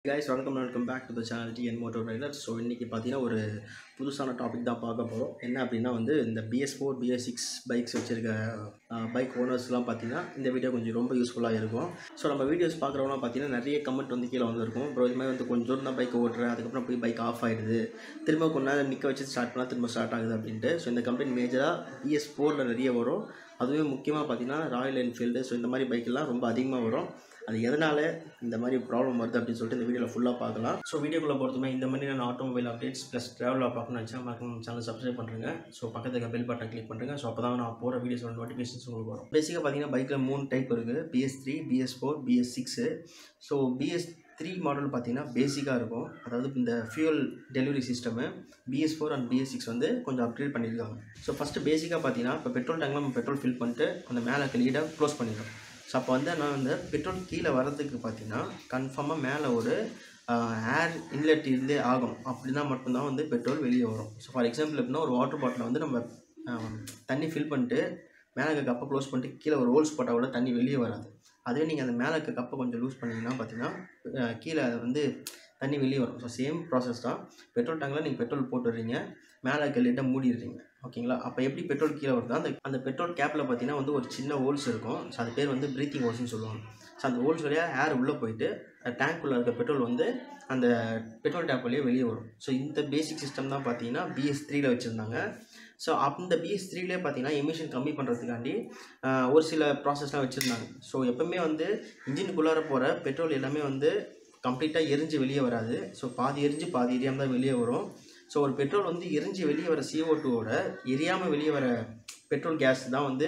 guys வணக்கம் welcome back to the channel TN moto rider so இன்றைக்கி பார்த்தீங்கன்னா ஒரு புதுசான டாபிக் தான் பார்க்க போகிறோம் என்ன அப்படின்னா வந்து இந்த BS four BS six bikes வச்சுருக்க பைக் ஓனர்ஸ்லாம் பார்த்தீங்கன்னா இந்த வீடியோ கொஞ்சம் ரொம்ப யூஸ்ஃபுல்லாக இருக்கும் ஸோ நம்ம வீடியோஸ் பார்க்குறவங்களாம் பார்த்தீங்கன்னா நிறைய கமெண்ட் வந்து கீழே வந்திருக்கும் ப்ரோ இது மாதிரி வந்து கொஞ்சம் தூரம் தான் பைக் ஓட்டுறேன் அதுக்கப்புறம் போய் பைக் ஆஃப் ஆகிடுது திரும்ப கொஞ்ச நேரம் நிற்க வச்சு ஸ்டார்ட் பண்ணால் திரும்ப ஸ்டார்ட் ஆகுது அப்படின்ட்டு ஸோ இந்த கம்பெனி மேஜராக பிஎஸ் ஃபோரில் நிறைய வரும் அதுவே முக்கியமாக பார்த்தீங்கன்னா ராயல் என்ஃபீல்டு ஸோ இந்த மாதிரி பைக்கெல்லாம் ரொம்ப அதிகமாக வரும் அது எதனால் இந்த மாதிரி ப்ராப்ளம் வருது அப்படின்னு சொல்லிட்டு இந்த வீடியோவில் ஃபுல்லாக பார்க்கலாம் ஸோ வீடியோக்குள்ளே பொறுத்தமே இந்த மாதிரி நான் ஆட்டோமொபைல் அப்டேட்ஸ் ப்ளஸ் ட்ராவலாக பார்க்கணும்னு நினச்சா மறக்காம சேனல் சப்ஸ்கிரைப் பண்ணுறேங்க ஸோ பக்கத்துக்கு பெல் பட்டன் கிளிக் பண்ணுறேங்க ஸோ அப்போ தான் நான் போகிற வீடியோஸோட நோட்டிஃபிகேஷன்ஸ் உங்களுக்கு வரும் பேசிக்காக பார்த்தீங்கன்னா பைக்கில் மூணு டைப் இருக்குது BS three BS four BS six so BS three model பார்த்தீங்கன்னா பேசிக்காக இருக்கும் அதாவது இந்த fuel delivery system BS four and BS six வந்து கொஞ்சம் அப்கிரேட் பண்ணியிருக்காங்க ஸோ ஃபஸ்ட்டு பேசிக்காக பார்த்தீங்கன்னா இப்போ பெட்ரோல் டேங்கில் நம்ம பெட்ரோல் ஃபில் பண்ணிட்டு அந்த மேலே லீடாக க்ளோஸ் பண்ணிடுறோம் ஸோ அப்போ வந்து நான் வந்து பெட்ரோல் கீழே வர்றதுக்கு பார்த்தீங்கன்னா கன்ஃபார்மாக மேலே ஒரு ஏர் இன்லெட் இருந்தே ஆகும் அப்படின்னா மட்டும்தான் வந்து பெட்ரோல் வெளியே வரும் ஸோ ஃபார் எக்ஸாம்பிள் எப்படின்னா ஒரு வாட்டர் பாட்டிலை வந்து நம்ம ஆஹ், தண்ணி ஃபில் பண்ணிட்டு மேலே இருக்க கப்பை க்ளோஸ் பண்ணிட்டு கீழே ஒரு ஹோல்ஸ் போட்டால் கூட தண்ணி வெளியே வராது அதுவே நீங்கள் அந்த மேலே இருக்க கப்பை கொஞ்சம் லூஸ் பண்ணிங்கன்னா பார்த்தீங்கன்னா ஆஹ், கீழே அது வந்து தண்ணி வெளியே வரும் ஸோ சேம் ப்ராசஸ் தான் பெட்ரோல் டேங்கில் நீங்கள் பெட்ரோல் போட்டுடுறீங்க மேலே இருக்க லிட்டை மூடிடுறீங்க ஓகேங்களா அப்போ எப்படி பெட்ரோல் கீழே வருதோ அந்த அந்த பெட்ரோல் கேப்பில் பார்த்தீங்கன்னா வந்து ஒரு சின்ன ஹோல்ஸ் இருக்கும் ஸோ அது பேர் வந்து ப்ரீத்திங் ஹோல்ஸ்னு சொல்லுவாங்க ஸோ அந்த ஹோல்ஸ் வழியாக ஏர் உள்ளே போயிட்டு டேங்க்குள்ளே இருக்க பெட்ரோல் வந்து அந்த பெட்ரோல் டேப் வழியாக வெளியே வரும் ஸோ இந்த பேசிக் சிஸ்டம் தான் பார்த்தீங்கன்னா பிஎஸ் த்ரீல வச்சுருந்தாங்க ஸோ அந்த பிஎஸ் த்ரீலே பார்த்தீங்கன்னா எமிஷன் கம்மி பண்ணுறதுக்காண்டி ஆஹ், ஒரு சில ப்ராசஸ்லாம் வச்சுருந்தாங்க ஸோ எப்பவுமே வந்து இன்ஜினுக்குள்ளார போகிற பெட்ரோல் எல்லாமே வந்து கம்ப்ளீட்டாக எரிஞ்சு வெளியே வராது ஸோ பாதி எரிஞ்சு பாதி எரியாமல் தான் வெளியே வரும் ஸோ ஒரு பெட்ரோல் வந்து எரிஞ்சு வெளியே வர CO2 டூவோட எரியாமல் வெளியே வர பெட்ரோல் கேஸ் தான் வந்து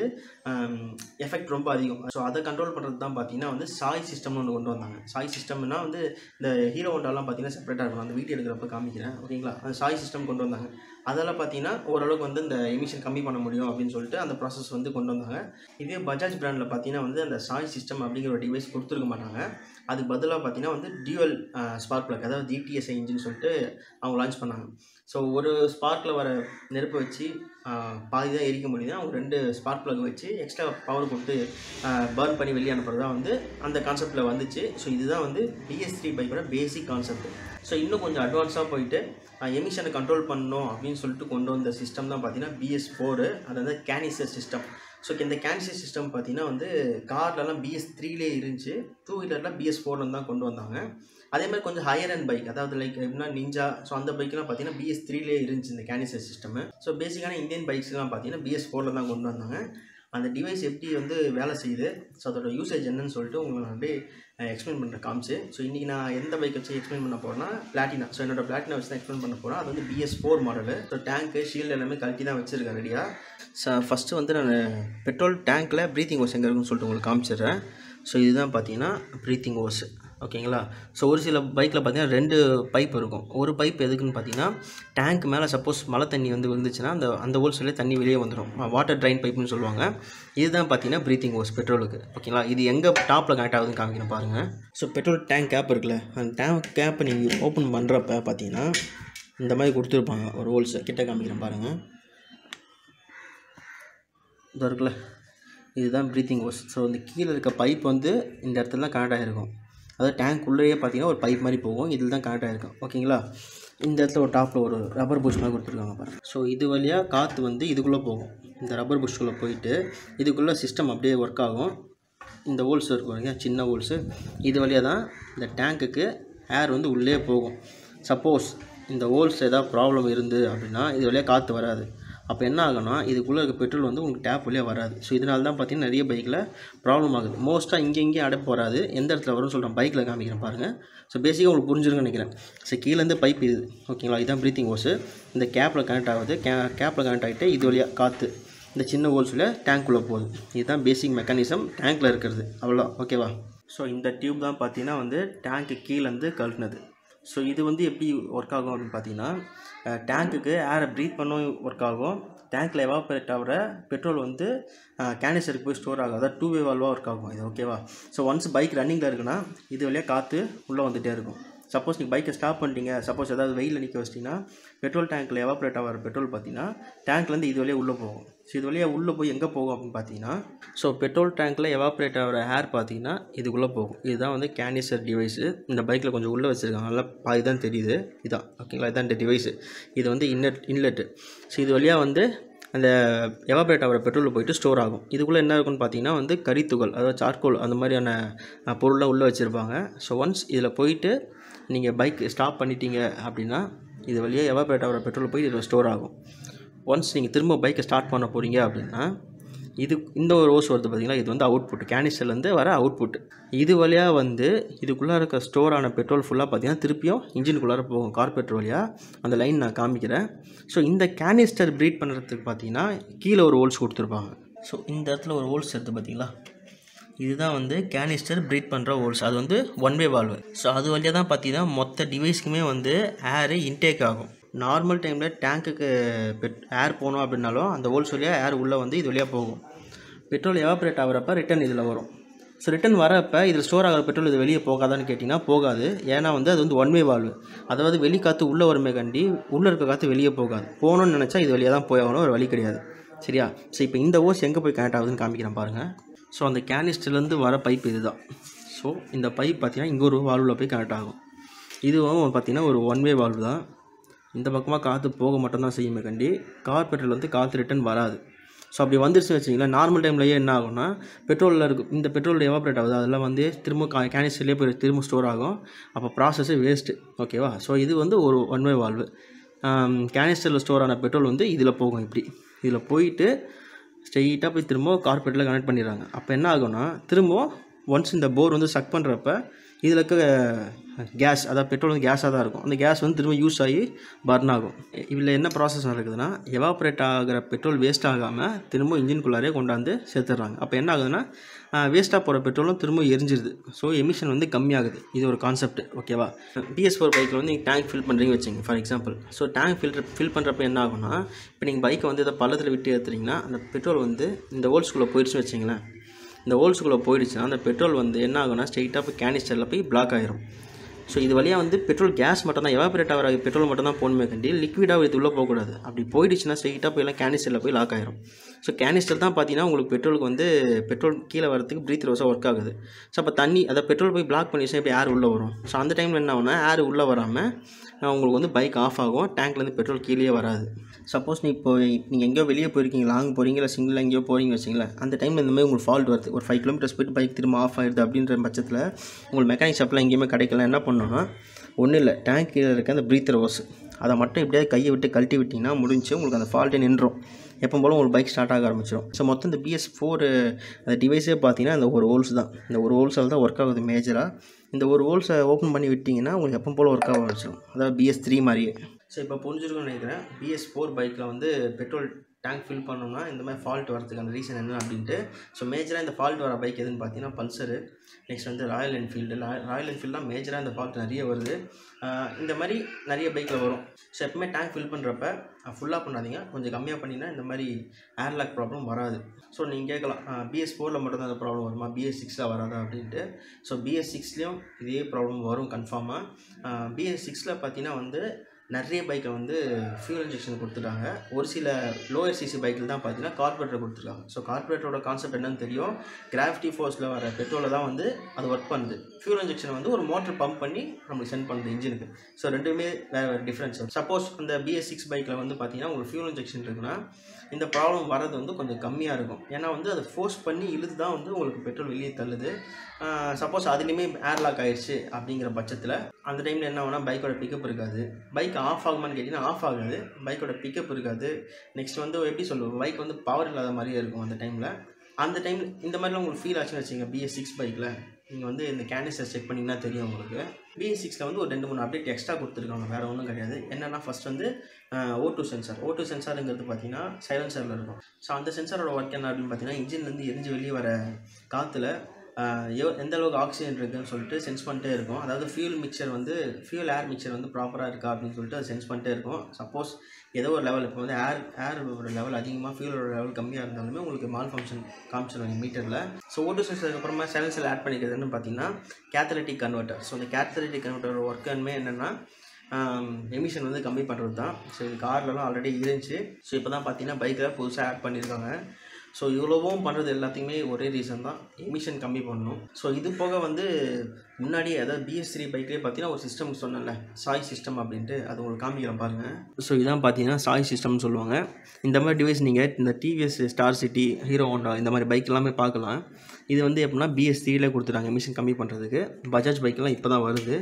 எஃபெக்ட் ரொம்ப அதிகம் ஸோ அதை கண்ட்ரோல் பண்ணுறது தான் பார்த்தீங்கன்னா வந்து சாய் சிஸ்டம்னு ஒன்று கொண்டு வந்தாங்க சாய் சிஸ்டம்னா வந்து இந்த ஹீரோ ஹோண்டாலாம் பார்த்தீங்கன்னா செப்பரேட்டாக இருக்கும் அந்த வீடியோ எடுக்கிறப்ப காமிக்கிறேன் ஓகேங்களா அந்த சாய் சிஸ்டம் கொண்டு வந்தாங்க அதெல்லாம் பார்த்தீங்கன்னா ஓரளவுக்கு வந்து இந்த எமிஷன் கம்மி பண்ண முடியும் அப்படின்னு சொல்லிட்டு அந்த ப்ராசஸ் வந்து கொண்டு வந்தாங்க இதே பஜாஜ் பிராண்டில் பார்த்தீங்கன்னா வந்து அந்த சாய் சிஸ்டம் அப்படிங்கிற ஒரு டிவைஸ் கொடுத்துருக்க மாட்டாங்க அதுக்கு பதிலாக பார்த்தீங்கன்னா வந்து டியூவல் ஸ்பார்க் பிளக் அதாவது டிடிஎஸ்ஐ இன்ஜின் சொல்லிட்டு அவங்க லான்ச் பண்ணாங்க ஸோ ஒரு ஸ்பார்க்கில் வர நெருப்பை வச்சு ஆஹ், பாதி தான் எரிக்க முடியுது அவங்க ரெண்டு ஸ்பார்க் பிளக் வச்சு எக்ஸ்ட்ரா பவர் கொடுத்து பர்ன் பண்ணி வெளியே அனுப்புறது தான் வந்து அந்த கான்செப்ட்டில் வந்துச்சு ஸோ இதுதான் வந்து பிஎஸ் த்ரீ பைக்கோட பேசிக் கான்செப்ட் ஸோ இன்னும் கொஞ்சம் அட்வான்ஸாக போயிட்டு எமிஷனை கண்ட்ரோல் பண்ணணும் அப்படின்னு சொல்லிட்டு கொண்டு வந்த சிஸ்டம் தான் பார்த்தீங்கன்னா பிஎஸ் ஃபோரு அது வந்து கேனிசர் சிஸ்டம் ஸோ இந்த கேன்சர் சிஸ்டம் பார்த்தீங்கன்னா வந்து கார்லலாம் பிஎஸ் த்ரீலே இருந்துச்சு டூ வீலரில் பிஎஸ் ஃபோர்லேருந்து தான் கொண்டு வந்தாங்க அதே மாதிரி கொஞ்சம் ஹையர் அண்ட் பைக் அதாவது லைக் எப்படின்னா நிஞ்சா ஸோ அந்த பைக்லாம் பார்த்தீங்கன்னா பிஎஸ் த்ரீலே இருந்துச்சு இந்த கேனிசர் சிஸ்டம் ஸோ பேசிக்கான இந்தியன் பைக்ஸ்லாம் பார்த்தீங்கன்னா பிஎஸ் ஃபோரில் தான் கொண்டு வந்தாங்க அந்த டிவைஸ் எப்படி வந்து வேலை செய்யுது ஸோ அதோட யூசேஜ் என்னன்னு சொல்லிட்டு உங்களுக்கு நான் அப்படியே எக்ஸ்பிளைன் பண்ணுற காமிச்சு ஸோ இன்றைக்கி நான் எந்த பைக் வச்சு எக்ஸ்பிளைன் பண்ண போகிறேன்னா பிளாட்டினா ஸோ என்னோட பிளாட்டினா வச்சு தான் எக்ஸ்பிளைன் பண்ண போகிறேன் அது வந்து BS four model so tank shield எல்லாமே கழட்டி தான் வச்சுருக்கேன் ரெடியாக ஸோ ஃபஸ்ட்டு வந்து நான் பெட்ரோல் டேங்க்கில் ப்ரீத்திங் ஓஸ் எங்கே இருக்குன்னு சொல்லிட்டு உங்களுக்கு காமிச்சிடுறேன் ஸோ இதுதான் பார்த்தீங்கன்னா ப்ரீத்திங் ஓஸ் ஓகேங்களா ஸோ ஒரு சில பைக்கில் பார்த்தீங்கன்னா ரெண்டு பைப் இருக்கும் ஒரு பைப் எதுக்குன்னு பார்த்தீங்கன்னா டேங்க் மேலே சப்போஸ் மழை தண்ணி வந்து விழுந்துச்சுன்னா அந்த அந்த ஹோல்ஸ்லேயே தண்ணி வெளியே வந்துடும் வாட்டர் ட்ரைன் பைப்னு சொல்லுவாங்க இதுதான் பார்த்தீங்கன்னா ப்ரீத்திங் ஓஸ் பெட்ரோலுக்கு ஓகேங்களா இது எங்கே டாப்பில் கனெக்ட் ஆகுதுன்னு காமிக்கிறேன் பாருங்கள் ஸோ பெட்ரோல் டேங்க் கேப் இருக்குல்ல அந்த டேங்க் கேப்பை நீங்கள் ஓப்பன் பண்ணுறப்ப பார்த்தீங்கன்னா இந்த மாதிரி கொடுத்துருப்பாங்க ஒரு ஹோல்ஸ் கிட்ட காமிக்கிறேன் பாருங்கள் இது இருக்குல்ல இதுதான் ப்ரீத்திங் ஓஸ் ஸோ இந்த கீழே இருக்க பைப் வந்து இந்த இடத்துல தான் கனெக்ட் ஆகிருக்கும் அதாவது டேங்க் உள்ளேயே பார்த்தீங்கன்னா ஒரு பைப் மாதிரி போகும் இதில் தான் கனெக்ட் ஆகிருக்கும் ஓகேங்களா இந்த இடத்துல ஒரு டாப்பில் ஒரு ரப்பர் புஷ் மாதிரி கொடுத்துருக்காங்க பாருங்க ஸோ இது வழியாக காற்று வந்து இதுக்குள்ளே போகும் இந்த ரப்பர் புஷ்குள்ளே போயிட்டு இதுக்குள்ளே சிஸ்டம் அப்படியே ஒர்க் ஆகும் இந்த ஹோல்ஸ் இருக்கும் இல்லையா சின்ன ஹோல்ஸு இது வழியாக தான் இந்த டேங்க்குக்கு ஏர் வந்து உள்ளே போகும் சப்போஸ் இந்த ஹோல்ஸ் ஏதாவது ப்ராப்ளம் இருந்து அப்படின்னா இது வழியாக காற்று வராது அப்போ என்ன ஆகும்னா இதுக்குள்ளே இருக்க பெட்ரோல் வந்து உங்களுக்கு டேப் வழியாக வராது ஸோ இதனால தான் பார்த்தீங்கன்னா நிறைய பைக்கில் ப்ராப்ளம் ஆகுது மோஸ்ட்டாக இங்கே இங்கேயும் அடைப்பு வராது எந்த இடத்துல வரும்னு சொல்கிறேன் பைக்கில் காமிக்கிறேன் பாருங்கள் ஸோ பேசிக்காக உங்களுக்கு புரிஞ்சிருக்குன்னு நினைக்கிறேன் ஸோ கீழேருந்து பைப் இது ஓகேங்களா இதுதான் ப்ரீத்திங் ஹோஸு இந்த கேப்பில் கனெக்ட் ஆகுது கே கேப்பில் கனெக்ட் ஆகிட்டு இது வழியாக காற்று இந்த சின்ன ஹோல்ஸில் டேங்க்குள்ளே போகுது இதுதான் பேசிக் மெக்கானிசம் டேங்க்கில் இருக்கிறது அவ்வளோ ஓகேவா ஸோ இந்த டியூப் தான் பார்த்தீங்கன்னா வந்து டேங்க்கு கீழேருந்து கழட்டினது ஸோ இது வந்து எப்படி ஒர்க் ஆகும் அப்படின்னு பார்த்தீங்கன்னா டேங்க்குக்கு ஏரை ப்ரீத் பண்ணவும் ஒர்க் ஆகும் டேங்க்கில் எவாபரேட் ஆகிற பெட்ரோல் வந்து கேனிசருக்கு போய் ஸ்டோர் ஆகும் அதாவது டூ வே வால்வாக ஒர்க் ஆகும் இது ஓகேவா ஸோ ஒன்ஸ் பைக் ரன்னிங்கில் இருக்குன்னா இது வழியாக காற்று உள்ளே வந்துகிட்டே இருக்கும் சப்போஸ் நீங்கள் பைக்கை ஸ்டாப் பண்ணிட்டீங்க சப்போஸ் ஏதாவது வெயிலில் நிற்க வச்சிட்டிங்கன்னா பெட்ரோல் டேங்க்கில் எவாப்ரேட் ஆகிற பெட்ரோல் பார்த்தீங்கன்னா டேங்க்லேருந்து இது வழியாக உள்ளே போகும் ஸோ இது வழியாக உள்ளே போய் எங்கே போகும் அப்படின்னு பார்த்தீங்கன்னா ஸோ பெட்ரோல் டேங்க்கில் எவாப்ரேட் ஆகிற ஏர் பார்த்தீங்கன்னா இதுக்குள்ளே போகும் இதுதான் வந்து கேனிசர் டிவைஸு இந்த பைக்கில் கொஞ்சம் உள்ளே வச்சுருக்காங்க நல்லா பாதி தான் தெரியுது இதான் ஓகேங்களா இதான் இந்த டிவைஸு இது வந்து இன்னட் இன்லெட்டு ஸோ இது வழியாக வந்து அந்த எவாபரேட் ஆகிற பெட்ரோலில் போயிட்டு ஸ்டோர் ஆகும் இதுக்குள்ளே என்ன இருக்குன்னு பார்த்தீங்கன்னா வந்து கரித்துகள் அதாவது சார்கோல் அந்த மாதிரியான அஹ், பொருள்லாம் உள்ளே வச்சுருப்பாங்க ஸோ ஒன்ஸ் இதில் போயிட்டு நீங்கள் பைக் ஸ்டாப் பண்ணிட்டீங்க அப்படின்னா இது வழியாக எவாபரேட் ஆகிற பெட்ரோல் போய் இதில் ஸ்டோர் ஆகும் ஒன்ஸ் நீங்கள் திரும்ப பைக்கை ஸ்டார்ட் பண்ண போகிறீங்க அப்படின்னா இது இந்த ஒரு ஓஸ் வருது பார்த்தீங்களா இது வந்து அவுட்புட் கேனிஸ்டர்லேருந்து வர அவுட்புட் இது வழியாக வந்து இதுக்குள்ளே இருக்க ஸ்டோர் ஆன பெட்ரோல் ஃபுல்லாக பார்த்தீங்கன்னா திருப்பியும் இன்ஜினுக்குள்ளார போகும் கார்பரேட்டர் வழியாக அந்த லைன் நான் காமிக்கிறேன் ஸோ இந்த கேனிஸ்டர் ப்ரீட் பண்ணுறதுக்கு பார்த்தீங்கன்னா கீழே ஒரு ஹோல்ஸ் கொடுத்துருப்பாங்க ஸோ இந்த இடத்துல ஒரு ஹோல்ஸ் எடுத்து பார்த்தீங்களா இதுதான் வந்து கேனிஸ்டர் ப்ரீட் பண்ணுற ஹோல்ஸ் அது வந்து ஒன் வே வால்வு ஸோ அது வழியாக தான் பார்த்தீங்கன்னா மொத்த டிவைஸ்க்குமே வந்து ஏரு இன்டேக் ஆகும் நார்மல் டைமில் டேங்க்குக்கு பெட் ஏர் போகணும் அப்படின்னாலும் அந்த ஹோல்ஸ் வழியாக ஏர் உள்ளே வந்து இது வழியாக போகும் பெட்ரோல் எவாப்ரேட் ஆகிறப்ப ரிட்டன் இதில் வரும் ஸோ ரிட்டன் வரப்போ இதில் ஸ்டோர் ஆகிற பெட்ரோல் இது வெளியே போகாதான்னு கேட்டிங்கன்னா போகாது ஏன்னா வந்து அது வந்து ஒன் வே வால்வு அதாவது வெளி காற்று உள்ளே வருமே கண்டி உள்ளே இருக்க காற்று வெளியே போகாது போகணும்னு நினச்சா இது வழியாக தான் போய் ஆகணும் ஒரு வழி கிடையாது சரியா ஸோ இப்போ இந்த ஓஸ் எங்கே போய் கனெக்ட் ஆகுதுன்னு காமிக்கிறேன் பாருங்கள் ஸோ அந்த கேனிஸ்டர்லேருந்து வர பைப் இதுதான் ஸோ இந்த பைப் பார்த்தீங்கன்னா இங்கே ஒரு வால்வில் போய் கனெக்ட் ஆகும் இதுவும் பார்த்தீங்கன்னா ஒரு ஒன் வே வால்வு தான் இந்த பக்கமாக காற்று போக மட்டும்தான் செய்யுமே கண்டி கார்பெட்ரில் வந்து காற்று ரிட்டன் வராது ஸோ அப்படி வந்துருச்சு வச்சிங்களேன் நார்மல் டைம்லயே என்ன ஆகும்னா பெட்ரோலில் இருக்கும் இந்த பெட்ரோல் எவாப்ரேட் ஆகுது அதெல்லாம் வந்து திரும்ப கா கேனிஸ்டர்லேயே போய் திரும்ப ஸ்டோர் ஆகும் அப்போ ப்ராசஸே வேஸ்ட்டு ஓகேவா ஸோ இது வந்து ஒரு ஒன் வே வால்வு கேனிஸ்டரில் ஸ்டோர் ஆன பெட்ரோல் வந்து இதில் போகும் இப்படி இதில் போயிட்டு ஸ்ட்ரெயிட்டாக போய் திரும்ப கார்பெட்டில் கனெக்ட் பண்ணிடுறாங்க அப்போ என்ன ஆகும்னா திரும்ப ஒன்ஸ் இந்த போர் வந்து சக் பண்ணுறப்ப இதில் இருக்க கேஸ் அதாவது பெட்ரோல் வந்து கேஸாக தான் இருக்கும் அந்த கேஸ் வந்து திரும்ப யூஸ் ஆகி பர்ன் ஆகும் இதில் என்ன ப்ராசஸ் நடக்குதுன்னா எவாப்ரேட் ஆகிற பெட்ரோல் வேஸ்ட் ஆகாமல் திரும்ப இன்ஜின்குள்ளாரே கொண்டாந்து சேர்த்துடுறாங்க அப்போ என்ன ஆகுதுன்னா வேஸ்ட்டாக போகிற பெட்ரோலும் திரும்ப எரிஞ்சிருது ஸோ எமிஷன் வந்து கம்மியாகுது இது ஒரு கான்செப்ட் ஓகேவா பிஎஸ் ஃபோர் பைக்கில் வந்து நீங்கள் டேங்க் ஃபில் பண்ணுறீங்க வச்சுங்க for example so tank fill fill பண்ணுறப்ப என்ன ஆகும்னா இப்போ நீங்கள் பைக்கை வந்து இதை பள்ளத்தில் விட்டு ஏற்றுறீங்கன்னா அந்த பெட்ரோல் வந்து இந்த ஹோல்ஸ்குள்ளே போயிடுச்சு வச்சிங்களேன் இந்த ஹோல்ஸுக்குள்ளே போயிடுச்சுன்னா அந்த பெட்ரோல் வந்து என்ன ஆகும்னா ஸ்ட்ரெயிட்டாக போய் கேனிஸ்டரில் போய் பிளாக் ஆயிரும் ஸோ இது வழியாக வந்து பெட்ரோல் கேஸ் மட்டும் தான் எவாபரேட் ஆகிற பெட்ரோல் மட்டும் தான் போகணுமே கண்டி லிக்விடாக இது உள்ளே போகக்கூடாது அப்படி போயிடுச்சுன்னா ஸ்ட்ரெயிட்டாக போய் எல்லாம் கேனிஸ்டரில் போய் லாக் ஆயிரும் ஸோ கேனிஸ்டர் தான் பார்த்தீங்கன்னா உங்களுக்கு பெட்ரோலுக்கு வந்து பெட்ரோல் கீழே வரதுக்கு ப்ரீத் ரோஸாக ஒர்க் ஆகுது ஸோ அப்போ தண்ணி அதை பெட்ரோல் போய் பிளாக் பண்ணிடுச்சுன்னா இப்போ ஏர் உள்ளே வரும் ஸோ அந்த டைமில் என்ன ஆகும்னா ஏர் உள்ளே வராமல் உங்களுக்கு வந்து பைக் ஆஃப் ஆகும் டேங்க்லேருந்து பெட்ரோல் கீழே வராது சப்போஸ் நீ இப்போ நீங்கள் எங்கேயோ வெளியே போயிருக்கீங்க லாங் போகிறீங்க இல்லை சிங்கிள் எங்கேயோ போகிறீங்க வச்சிங்களேன் அந்த டைமில் இந்த மாதிரி உங்களுக்கு ஃபால்ட் வருது ஒரு ஃபைவ் கிலோமீட்டர்ஸ் போயிட்டு பைக் திரும்ப ஆஃப் ஆயிடுது அப்படின்ற பட்சத்தில் உங்களுக்கு மெக்கானிக் ஷாப்லாம் எங்கேயுமே கிடைக்கல என்ன பண்ணணும்னா ஒன்றும் இல்லை டேங்க் கீழே இருக்க அந்த ப்ரீத்தர் ஓஸ் அதை மட்டும் எப்படியாவது கையை விட்டு கழட்டி விட்டிங்கன்னா முடிஞ்சு உங்களுக்கு அந்த ஃபால்ட்டே நின்றும் எப்போ போல உங்களுக்கு பைக் ஸ்டார்ட் ஆக ஆரம்பிச்சிடும் ஸோ மொத்தம் இந்த பிஎஸ் ஃபோர் அந்த டிவைஸே பார்த்தீங்கன்னா இந்த ஒரு ஹோல்ஸ் தான் இந்த ஒரு ஹோல்ஸால் தான் ஒர்க் ஆகுது மேஜராக இந்த ஒரு ஹோல்ஸை ஓப்பன் பண்ணி விட்டிங்கன்னா உங்களுக்கு எப்போ போல் ஒர்க் ஆக ஆரம்பிச்சிடும் அதாவது பிஎஸ் த்ரீ மாதிரியே ஸோ இப்போ புரிஞ்சிருக்கும்னு நினைக்கிறேன் பிஎஸ் ஃபோர் பைக்கில் வந்து பெட்ரோல் டேங்க் ஃபில் பண்ணோம்னா இந்த மாதிரி ஃபால்ட் வரதுக்கான ரீசன் என்ன அப்படின்ட்டு ஸோ மேஜராக இந்த ஃபால்ட் வர பைக் எதுன்னு பார்த்தீங்கன்னா பல்சரு நெக்ஸ்ட் வந்து ராயல் என்ஃபீல்டு ராயல் என்ஃபீல்டு தான் மேஜராக இந்த ஃபால்ட் நிறைய வருது ஆஹ் இந்த மாதிரி நிறைய பைக்கில் வரும் ஸோ எப்பவுமே டேங்க் ஃபில் பண்ணுறப்ப ஃபுல்லாக பண்ணாதீங்க கொஞ்சம் கம்மியாக பண்ணினா இந்த மாதிரி ஏர்லாக் ப்ராப்ளம் வராது ஸோ நீங்கள் கேட்கலாம் பிஎஸ் ஃபோரில் மட்டும் தான் இந்த ப்ராப்ளம் வருமா பிஎஸ் சிக்ஸில் வராதா அப்படின்ட்டு ஸோ பிஎஸ் சிக்ஸ்லேயும் இதே ப்ராப்ளம் வரும் கன்ஃபார்மாக பிஎஸ் சிக்ஸில் பார்த்தீங்கன்னா வந்து நிறைய பைக்கில் வந்து ஃபியூல் இன்ஜெக்ஷன் கொடுத்துட்டாங்க ஒரு சில லோயர் சிசி பைக்கில் தான் பார்த்தீங்கன்னா கார்பரேட்டர் கொடுத்துருக்காங்க ஸோ கார்பரேட்டரோட கான்செப்ட் என்னன்னு தெரியும் கிராவிட்டி ஃபோர்ஸில் வர பெட்ரோலில் தான் வந்து அது ஒர்க் பண்ணுது ஃபியூல் இன்ஜெக்ஷன் வந்து ஒரு மோட்டர் பம்ப் பண்ணி நம்மளுக்கு சென்ட் பண்ணுது இன்ஜினுக்கு ஸோ ரெண்டுமே வேறு வேறு டிஃப்ரென்ஸ் சப்போஸ் அந்த பிஎஸ் சிக்ஸ் பைக்கில் வந்து பார்த்தீங்கன்னா உங்களுக்கு ஃபியூல் இன்ஜெக்ஷன் இருக்குன்னா இந்த ப்ராப்ளம் வரது வந்து கொஞ்சம் கம்மியாக இருக்கும் ஏன்னா வந்து அதை ஃபோர்ஸ் பண்ணி இழுத்து தான் வந்து உங்களுக்கு பெட்ரோல் வெளியே தள்ளுது சப்போஸ் அதுலேயுமே ஏர்லாக் ஆயிடுச்சு அப்படிங்கிற பட்சத்தில் அந்த டைமில் என்ன ஆகும்னா பைக்கோட பிக்கப் இருக்காது பைக் ஆஃப் ஆகுமான்னு கேட்டிங்கன்னா ஆஃப் ஆகாது பைக்கோட பிக்கப் இருக்காது நெக்ஸ்ட் வந்து எப்படி சொல்லுவோம் பைக் வந்து பவர் இல்லாத மாதிரியே இருக்கும் அந்த டைமில் அந்த டைமில் இந்த மாதிரிலாம் உங்களுக்கு ஃபீல் ஆச்சுன்னு வச்சுங்க பிஎஸ் சிக்ஸ் பைக்கில் நீங்கள் வந்து இந்த கேண்டிஸை செக் பண்ணிங்கன்னா தெரியும் உங்களுக்கு பிஎஸ் சிக்ஸில் வந்து ஒரு ரெண்டு மூணு அப்டேட் எக்ஸ்ட்ரா கொடுத்துருக்காங்க வேறு ஒன்றும் கிடையாது என்னென்னா ஃபஸ்ட் வந்து O two sensor O two சென்சாருங்கிறது பார்த்தீங்கன்னா சைலன்சரில் இருக்கும் ஸோ அந்த சென்சாரோட ஒர்க் என்ன அப்படின்னு பார்த்தீங்கன்னா இன்ஜின்லேருந்து எரிஞ்சு வெளியே வர காற்றுல ஆஹ் எவ் எந்த அளவுக்கு ஆக்சிஜன் இருக்குன்னு சொல்லிட்டு சென்ஸ் பண்ணிட்டே இருக்கும் அதாவது ஃபியூல் மிக்சர் வந்து ஃபியூல் ஏர் மிக்சர் வந்து ப்ராப்பராக இருக்கா அப்படின்னு சொல்லிட்டு அது சென்ஸ் பண்ணிட்டே இருக்கும் சப்போஸ் ஏதோ ஒரு லெவல் இப்போ வந்து ஏர் ஏர் ஒரு லெவல் அதிகமாக ஃபியூலோட லெவல் கம்மியாக இருந்தாலுமே உங்களுக்கு மால் ஃபங்க்ஷன் காமிச்சிடும் மீட்டரில் ஸோ ஓட்டு சென்சருக்கு அப்புறமா சைலன்சர் ஆட் பண்ணிக்கிறதுன்னு பார்த்தீங்கன்னா கேத்தலிட்டிக் கன்வெர்ட்டர் ஸோ இந்த கேத்தலிட்டிக் கன்வெர்ட்டரோட ஒர்க்குமே என்னென்னா எமிஷன் வந்து கம்மி பண்ணுறது தான் ஸோ இது கார்லலாம் ஆல்ரெடி இருந்துச்சு ஸோ இப்போ தான் பார்த்தீங்கன்னா பைக்கில் புதுசாக ஆட் பண்ணியிருக்காங்க ஸோ இவ்வளவும் பண்ணுறது எல்லாத்தையுமே ஒரே ரீசன் தான் எமிஷன் கம்மி பண்ணணும் ஸோ இது போக வந்து முன்னாடி அதாவது பிஎஸ் த்ரீ பைக்லேயே பார்த்தீங்கன்னா ஒரு சிஸ்டம் சொன்னேன்ல சாய் சிஸ்டம் அப்படின்ட்டு அது உங்களுக்கு காமிக்கிறேன் பாருங்கள் ஸோ இதான் பார்த்தீங்கன்னா சாய் சிஸ்டம்னு சொல்லுவாங்க இந்த மாதிரி டிவைஸ் நீங்கள் இந்த TVS Star City Hero Honda இந்த மாதிரி பைக் எல்லாமே பார்க்கலாம் இது வந்து எப்படின்னா பிஎஸ் த்ரீல கொடுத்துட்டாங்க எமிஷன் கம்மி பண்ணுறதுக்கு பஜாஜ் பைக்கெல்லாம் இப்போ தான் வருது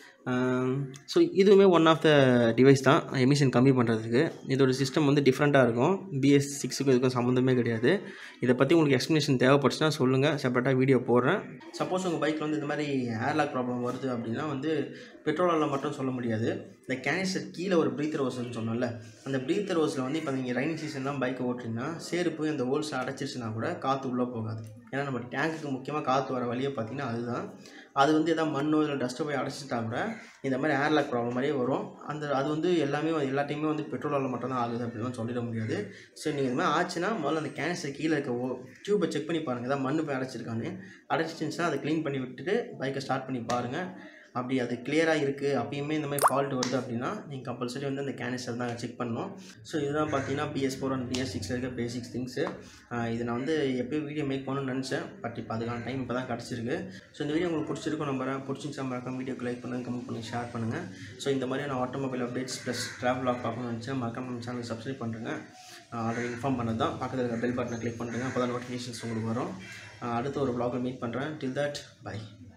ஸோ இதுவுமே ஒன் ஆஃப் த டிவைஸ் தான் எமிஷன் கம்மி பண்ணுறதுக்கு இதோட சிஸ்டம் வந்து டிஃப்ரெண்ட்டாக இருக்கும் பிஎஸ் சிக்ஸுக்கும் இதுக்கும் சம்மந்தமே கிடையாது இதை பற்றி உங்களுக்கு எக்ஸ்ப்ளனேஷன் தேவைப்பட்டுச்சுன்னா சொல்லுங்கள் செப்பரேட்டாக வீடியோ போடுறேன் சப்போஸ் உங்கள் பைக்கில் வந்து இந்த மாதிரி ஏர்லாக் ப்ராப்ளம் வருது அப்படின்னா வந்து பெட்ரோலால் மட்டும் சொல்ல முடியாது இந்த கேனிஸ்டர் கீழே ஒரு ப்ரீத்தர் ஓஸ்ன்னு சொன்னோம்ல அந்த ப்ரீத்தர் ஓஸில் வந்து இப்போ நீங்கள் ரைனிங் சீசன்லாம் பைக்கை ஓட்டுறீங்கன்னா சேரு போய் அந்த ஹோல்ஸ் அடைச்சிருச்சுன்னா கூட காற்று உள்ளே போகாது ஏன்னா நம்ம டேங்க்குக்கு முக்கியமாக காற்று வர வழியை பார்த்தீங்கன்னா அதுதான் அது வந்து எதாவது மண்ணோ இல்லை டஸ்ட்டோ போய் அடைச்சிட்டா கூட இந்த மாதிரி ஏர்லாக் ப்ராப்ளம் மாதிரியே வரும் அந்த அது வந்து எல்லாமே எல்லாத்தையுமே வந்து பெட்ரோலால் மட்டும்தான் ஆகுது அப்படின்னு சொல்லிட முடியாது சரி நீங்கள் இந்த மாதிரி ஆச்சுன்னா முதல்ல அந்த கேன்சர் கீழே இருக்க ஓ டியூப்பை செக் பண்ணி பாருங்கள் ஏதாவது மண்ணு போய் அடைச்சிருக்கான்னு அடைச்சிருந்துச்சுன்னா அதை க்ளீன் பண்ணி விட்டுட்டு பைக்கை ஸ்டார்ட் பண்ணி பாருங்கள் அப்படி அது கிளியராக இருக்குது அப்பயுமே இந்த மாதிரி ஃபால்ட் வருது அப்படின்னா நீங்கள் கம்பல்சரி வந்து அந்த கேனிஸ்டர் தான் செக் பண்ணணும் ஸோ இதுதான் பார்த்தீங்கன்னா பிஎஸ் ஃபோர் அண்ட் பிஎஸ் சிக்ஸில் இருக்க பேசிக்ஸ் திங்ஸு இது நான் வந்து எப்போயும் வீடியோ மேக் பண்ணணும்னு நினச்சேன் பட் இப்போ அதுக்கான டைம் இப்போ தான் கிடச்சிருக்கு ஸோ இந்த வீடியோ உங்களுக்கு பிடிச்சிருக்கும் நம்புறேன் பிடிச்சிருச்சா மறக்காம வீடியோக்கு லைக் பண்ணுங்கள் கமெண்ட் பண்ணி ஷேர் பண்ணுங்கள் ஸோ இந்த மாதிரி நான் automobile updates plus travel log பார்க்கணும்னு நினச்சேன் மறக்காம நம்ம சேனல் சப்ஸ்கிரைப் பண்ணுறேங்க ஆல்ரெடி இன்ஃபார்ம் பண்ணது தான் பக்கத்தில் இருக்க பெல் பட்டனை கிளிக் பண்ணுறேங்க அப்போ தான் நோட்டிஃபிகேஷன்ஸ் உங்களுக்கு வரும் ஆஹ் அடுத்த ஒரு vlog-ல மீட் பண்ணுறேன் டில் தட் பை